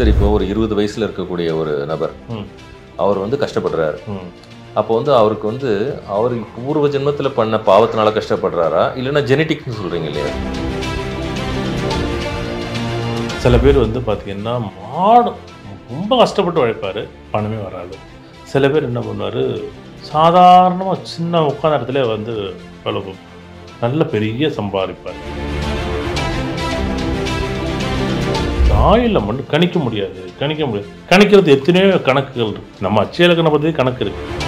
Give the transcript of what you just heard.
சரி இப்போ ஒரு இருபது வயசுல இருக்கக்கூடிய ஒரு நபர் ம் அவர் வந்து கஷ்டப்படுறாரு ம் அப்போ வந்து அவருக்கு வந்து அவர் பூர்வ ஜென்மத்துல பண்ண பாவத்தினால கஷ்டப்படுறாரா இல்லைன்னா ஜெனட்டிக்னு சொல்றீங்க இல்லையா சில பேர் வந்து பார்த்தீங்கன்னா மாடு ரொம்ப கஷ்டப்பட்டு உழைப்பார் பணமே வராது சில பேர் என்ன பண்ணுவார் சாதாரணமாக சின்ன உட்காந்த இடத்துல வந்து வேலை பார்ப்பார். நல்ல பெரிய சம்பாதிப்பார் ஆயிலில் மட்டும் கணிக்க முடியாது கணிக்க முடியாது கணிக்கிறது எத்தனையோ கணக்குகள் இருக்கு நம்ம அச்சய இலக்கணை பற்றி கணக்கு இருக்கு